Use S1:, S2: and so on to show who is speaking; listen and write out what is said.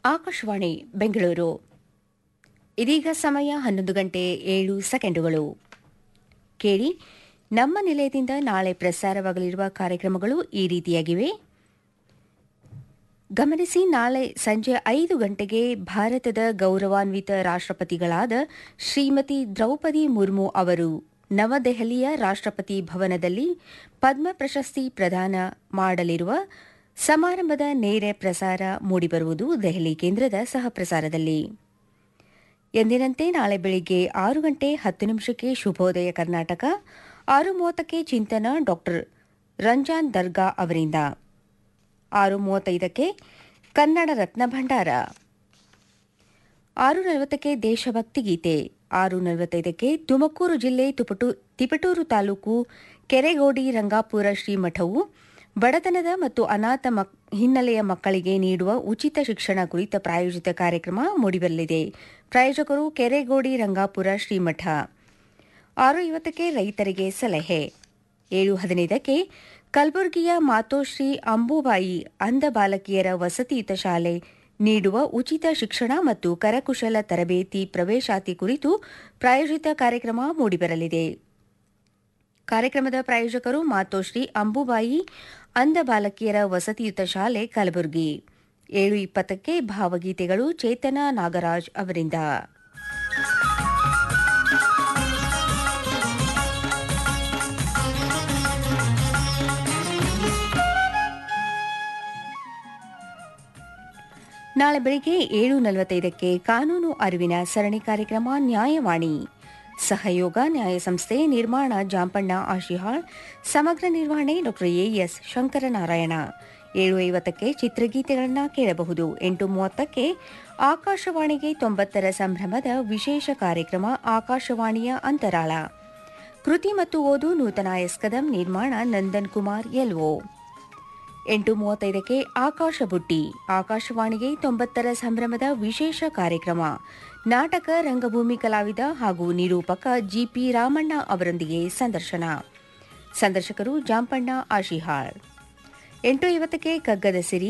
S1: ಆಕಾಶವಾಣಿ ಬೆಂಗಳೂರು ಇದೀಗ ಸಮಯ ಹನ್ನೊಂದು ಗಂಟೆ ಏಳು ಸೆಕೆಂಡುಗಳು ಕೇಳಿ ನಮ್ಮ ನಿಲಯದಿಂದ ನಾಳೆ ಪ್ರಸಾರವಾಗಲಿರುವ ಕಾರ್ಯಕ್ರಮಗಳು ಈ ರೀತಿಯಾಗಿವೆ ಗಮನಿಸಿ ನಾಳೆ ಸಂಜೆ ಐದು ಗಂಟೆಗೆ ಭಾರತದ ಗೌರವಾನ್ವಿತ ರಾಷ್ಟ್ರಪತಿಗಳಾದ ಶ್ರೀಮತಿ ದ್ರೌಪದಿ ಮುರ್ಮು ಅವರು ನವದೆಹಲಿಯ ರಾಷ್ಟ್ರಪತಿ ಭವನದಲ್ಲಿ ಪದ್ಮ ಪ್ರಶಸ್ತಿ ಪ್ರದಾನ ಮಾಡಲಿರುವ ಸಮಾರಂಭದ ನೇರ ಪ್ರಸಾರ ಮೂಡಿಬರುವುದು ದೆಹಲಿ ಕೇಂದ್ರದ ಸಹ ಪ್ರಸಾರದಲ್ಲಿ ಎಂದಿನಂತೆ ನಾಳೆ ಬೆಳಿಗ್ಗೆ ಆರು ಗಂಟೆ ಹತ್ತು ನಿಮಿಷಕ್ಕೆ ಶುಭೋದಯ ಕರ್ನಾಟಕ ಆರು ಮೂವತ್ತಕ್ಕೆ ಚಿಂತನ ಡಾಕ್ಟರ್ ರಂಜಾನ್ ದರ್ಗಾ ಅವರಿಂದ ಆರು ಮೂವತ್ತೈದಕ್ಕೆ ಕನ್ನಡ ರತ್ನ ಭಂಡಾರ ಆರು ನಲವತ್ತಕ್ಕೆ ದೇಶಭಕ್ತಿ ಗೀತೆ ಆರು ನಲವತ್ತೈದಕ್ಕೆ ತುಮಕೂರು ಜಿಲ್ಲೆ ತುಪಟು ತಿಪಟೂರು ತಾಲೂಕು ಕೆರೆಗೋಡಿ ರಂಗಾಪುರ ಶ್ರೀಮಠವು ಬಡತನದ ಮತ್ತು ಅನಾಥ ಮಕ್ ಹಿನ್ನೆಲೆಯ ಮಕ್ಕಳಿಗೆ ನೀಡುವ ಉಚಿತ ಶಿಕ್ಷಣ ಕುರಿತ ಪ್ರಾಯೋಜಿತ ಕಾರ್ಯಕ್ರಮ ಮೂಡಿಬರಲಿದೆ ಪ್ರಾಯೋಜಕರು ಕೆರೆಗೋಡಿ ರಂಗಾಪುರ ಶ್ರೀಮಠ ಆರು ಐವತ್ತಕ್ಕೆ ರೈತರಿಗೆ ಸಲಹೆ ಏಳು ಹದಿನೈದಕ್ಕೆ ಕಲಬುರಗಿಯ ಮಾತೋಶ್ರೀ ಅಂಬುಬಾಯಿ ಅಂಧ ಬಾಲಕಿಯರ ವಸತಿಯುತ ಶಾಲೆ ನೀಡುವ ಉಚಿತ ಶಿಕ್ಷಣ ಮತ್ತು ಕರಕುಶಲ ತರಬೇತಿ ಪ್ರವೇಶಾತಿ ಕುರಿತು ಪ್ರಾಯೋಜಿತ ಕಾರ್ಯಕ್ರಮ ಮೂಡಿಬರಲಿದೆ ಕಾರ್ಯಕ್ರಮದ ಪ್ರಾಯೋಜಕರು ಮಾತೋಶ್ರೀ ಅಂಬುಬಾಯಿ ಅಂಧ ಬಾಲಕಿಯರ ವಸತಿಯುತ ಶಾಲೆ ಕಲಬುರಗಿ ಏಳು ಇಪ್ಪತ್ತಕ್ಕೆ ಭಾವಗೀತೆಗಳು ಚೇತನ ನಾಗರಾಜ್ ಅವರಿಂದ ನಾಳೆ ಬೆಳಿಗ್ಗೆ ಏಳು ನಲವತ್ತೈದಕ್ಕೆ ಕಾನೂನು ಅರಿವಿನ ಸರಣಿ ಕಾರ್ಯಕ್ರಮ ನ್ಯಾಯವಾಣಿ ಸಹಯೋಗ ನ್ಯಾಯ ಸಂಸ್ಥೆ ನಿರ್ಮಾಣ ಜಾಂಪಣ್ಣ ಆಶಿಹಾಳ್ ಸಮಗ್ರ ನಿರ್ವಹಣೆ ಡಾ ಎಎಸ್ ಶಂಕರನಾರಾಯಣ ಏಳು ಐವತ್ತಕ್ಕೆ ಚಿತ್ರಗೀತೆಗಳನ್ನು ಕೇಳಬಹುದು ಎಂಟು ಮೂವತ್ತಕ್ಕೆ ಆಕಾಶವಾಣಿಗೆ ತೊಂಬತ್ತರ ಸಂಭ್ರಮದ ವಿಶೇಷ ಕಾರ್ಯಕ್ರಮ ಆಕಾಶವಾಣಿಯ ಅಂತರಾಳ ಕೃತಿ ಮತ್ತು ಓದು ನೂತನ ಎಸ್ಕದಂ ನಿರ್ಮಾಣ ನಂದನ್ ಕುಮಾರ್ ಎಲ್ಒ ಎಂಟು ಮೂವತ್ತೈದಕ್ಕೆ ಆಕಾಶ ಬುಟ್ಟಿ ಆಕಾಶವಾಣಿಗೆ ತೊಂಬತ್ತರ ಸಂಭ್ರಮದ ವಿಶೇಷ ಕಾರ್ಯಕ್ರಮ ನಾಟಕ ರಂಗಭೂಮಿ ಕಲಾವಿದ ಹಾಗೂ ನಿರೂಪಕ ಜಿಪಿ ರಾಮಣ್ಣ ಅವರೊಂದಿಗೆ ಸಂದರ್ಶನ ಸಂದರ್ಶಕರು ಜಾಂಪಣ್ಣ ಆಶಿಹಾಳ್ ಎಂಟು ಐವತ್ತಕ್ಕೆ ಕಗ್ಗದ ಸಿರಿ